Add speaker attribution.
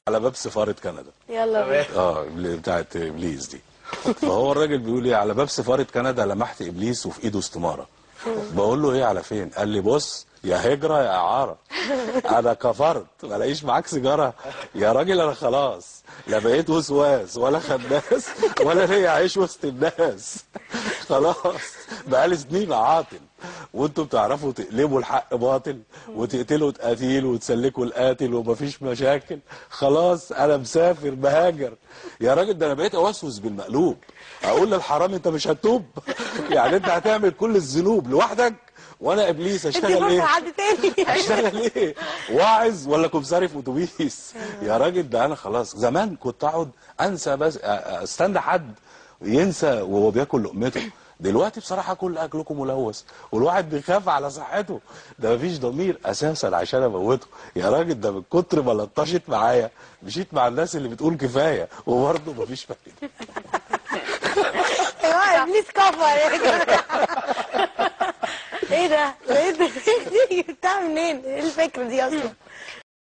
Speaker 1: على باب سفاره كندا
Speaker 2: يلا بينا
Speaker 1: اه اللي بتاعت ابليس دي فهو الراجل بيقول لي على باب سفاره كندا لمحت ابليس وفي ايده استماره بقول له ايه على فين قال لي بص يا هجره يا اعاره انا كفرت ما الاقيش معاك سيجاره يا راجل انا خلاص لا بقيت وسواس ولا خناس ولا ليا عيش وسط الناس خلاص بقالي سنين عاطل وانتوا بتعرفوا تقلبوا الحق باطل وتقتلوا قتيل وتسلكوا القاتل ومفيش مشاكل خلاص انا مسافر بهاجر يا راجل ده انا بقيت اوسوس بالمقلوب اقول للحرام انت مش هتوب يعني انت هتعمل كل الذنوب لوحدك وانا ابليس
Speaker 2: ادي
Speaker 1: اشتغل
Speaker 2: فرصه
Speaker 1: ايه
Speaker 2: لحد تاني
Speaker 1: اشتغل ايه واعظ ولا كمساري في اتوبيس يا راجل ده انا خلاص زمان كنت اقعد انسى بس أ- استنى حد ينسى وهو بياكل لقمته دلوقتي بصراحه كل اكلكم ملوث والواحد بيخاف على صحته ده مفيش ضمير اساسا عشان اموته يا راجل ده من كتر ما لطشت معايا مشيت مع الناس اللي بتقول كفايه وبرضه مفيش فايده
Speaker 2: ايوه ابليس كفر يا جماعة. ايه ده؟ ايه ده؟ دي جبتها منين؟ ايه الفكره دي اصلا؟